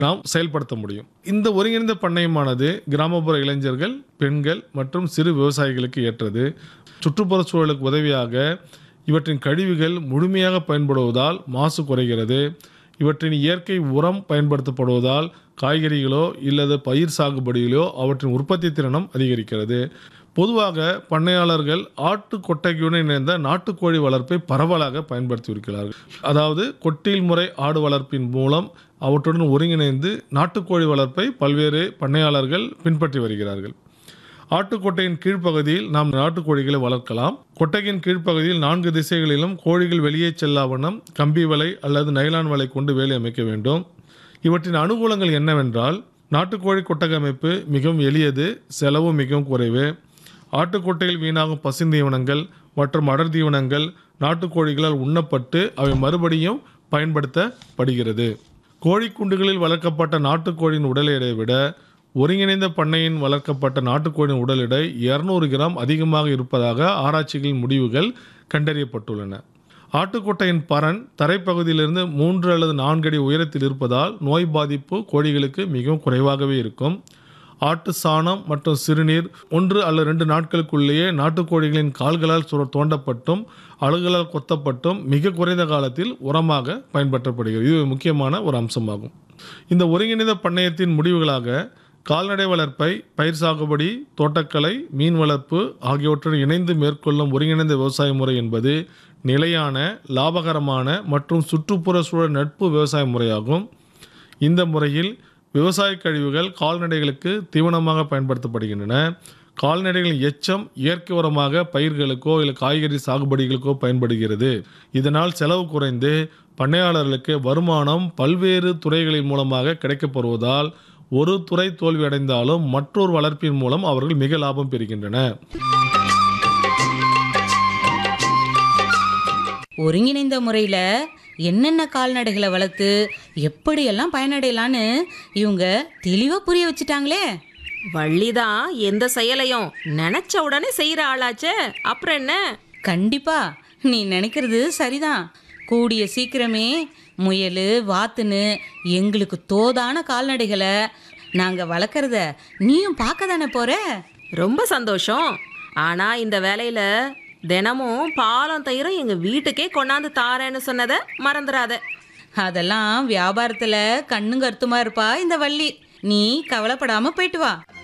நாம் செயல்படுத்த முடியும் இந்த ஒருங்கிணைந்த பண்ணையமானது கிராமப்புற இளைஞர்கள் பெண்கள் மற்றும் சிறு விவசாயிகளுக்கு ஏற்றது சுற்றுப்புற சூழலுக்கு உதவியாக இவற்றின் கழிவுகள் முழுமையாக பயன்படுவதால் மாசு குறைகிறது இவற்றின் இயற்கை உரம் பயன்படுத்தப்படுவதால் காய்கறிகளோ இல்லது பயிர் சாகுபடியிலோ அவற்றின் உற்பத்தி திறனும் அதிகரிக்கிறது பொதுவாக பண்ணையாளர்கள் ஆட்டு கொட்டையுடன் இணைந்த நாட்டுக்கோழி வளர்ப்பை பரவலாக பயன்படுத்தி இருக்கிறார்கள் அதாவது கொட்டில் முறை ஆடு வளர்ப்பின் மூலம் அவற்றுடன் ஒருங்கிணைந்து நாட்டுக்கோழி வளர்ப்பை பல்வேறு பண்ணையாளர்கள் பின்பற்றி வருகிறார்கள் ஆட்டுக்கொட்டையின் கீழ்ப்பகுதியில் நாம் நாட்டுக்கோழிகளை வளர்க்கலாம் கொட்டையின் கீழ்ப்பகுதியில் நான்கு திசைகளிலும் கோழிகள் வெளியே செல்லா வண்ணம் கம்பி வலை அல்லது நைலான் வலை கொண்டு வேலி அமைக்க வேண்டும் இவற்றின் அனுகூலங்கள் என்னவென்றால் நாட்டுக்கோழி கொட்டகை அமைப்பு மிகவும் எளியது செலவு மிகவும் குறைவு ஆட்டுக்கொட்டையில் வீணாகும் பசுந்தீவனங்கள் மற்றும் அடர் தீவனங்கள் நாட்டுக்கோழிகளால் உண்ணப்பட்டு அவை மறுபடியும் பயன்படுத்தப்படுகிறது கோழிக்குண்டுகளில் வளர்க்கப்பட்ட நாட்டுக்கோழியின் உடல் எடையை விட ஒருங்கிணைந்த பண்ணையின் வளர்க்கப்பட்ட நாட்டுக்கோழியின் உடல் எடை இரநூறு கிராம் அதிகமாக இருப்பதாக ஆராய்ச்சிகளின் முடிவுகள் கண்டறியப்பட்டுள்ளன ஆட்டுக்கொட்டையின் பரன் தரைப்பகுதியிலிருந்து மூன்று அல்லது நான்கு அடி உயரத்தில் இருப்பதால் நோய் பாதிப்பு கோழிகளுக்கு மிகவும் குறைவாகவே இருக்கும் ஆட்டு சாணம் மற்றும் சிறுநீர் ஒன்று அல்லது ரெண்டு நாட்களுக்குள்ளேயே நாட்டுக்கோழிகளின் கால்களால் சுர தோண்டப்பட்டும் அழுகளால் கொத்தப்பட்டும் மிக குறைந்த காலத்தில் உரமாக பயன்படுத்தப்படுகிறது இது முக்கியமான ஒரு அம்சமாகும் இந்த ஒருங்கிணைந்த பண்ணையத்தின் முடிவுகளாக கால்நடை வளர்ப்பை பயிர் சாகுபடி தோட்டக்கலை மீன் வளர்ப்பு ஆகியவற்றுடன் இணைந்து மேற்கொள்ளும் ஒருங்கிணைந்த விவசாய முறை என்பது நிலையான லாபகரமான மற்றும் சுற்றுப்புற சூழல் நட்பு விவசாய முறையாகும் இந்த முறையில் விவசாய கழிவுகள் கால்நடைகளுக்கு தீவனமாக பயன்படுத்தப்படுகின்றன கால்நடைகளின் எச்சம் இயற்கை உரமாக பயிர்களுக்கோ இல்லை காய்கறி சாகுபடிகளுக்கோ பயன்படுகிறது இதனால் செலவு குறைந்து பண்ணையாளர்களுக்கு வருமானம் பல்வேறு துறைகளின் மூலமாக கிடைக்கப்பெறுவதால் ஒரு துறை தோல்வியடைந்தாலும் மற்றொரு வளர்ப்பின் மூலம் அவர்கள் மிக லாபம் பெறுகின்றனர் ஒருங்கிணைந்த முறையில் என்னென்ன கால்நடைகளை வளர்த்து எப்படியெல்லாம் பயனடையலான்னு இவங்க தெளிவாக புரிய வச்சுட்டாங்களே வள்ளிதான் எந்த செயலையும் நினைச்ச உடனே செய்யற ஆளாச்சே அப்புறம் என்ன கண்டிப்பா நீ நினைக்கிறது சரிதான் கூடிய சீக்கிரமே முயல் வாத்துன்னு எங்களுக்கு தோதான கால்நடைகளை நாங்கள் வளர்க்குறத நீயும் பார்க்க தானே போற ரொம்ப சந்தோஷம் ஆனா இந்த வேலையில தினமும் பாலம் தயிரும் எங்க வீட்டுக்கே கொண்டாந்து தாரேன்னு சொன்னதை மறந்துடாத அதெல்லாம் வியாபாரத்தில் கண்ணும் கருத்துமா இருப்பா இந்த வள்ளி நீ கவலைப்படாம போயிட்டு வா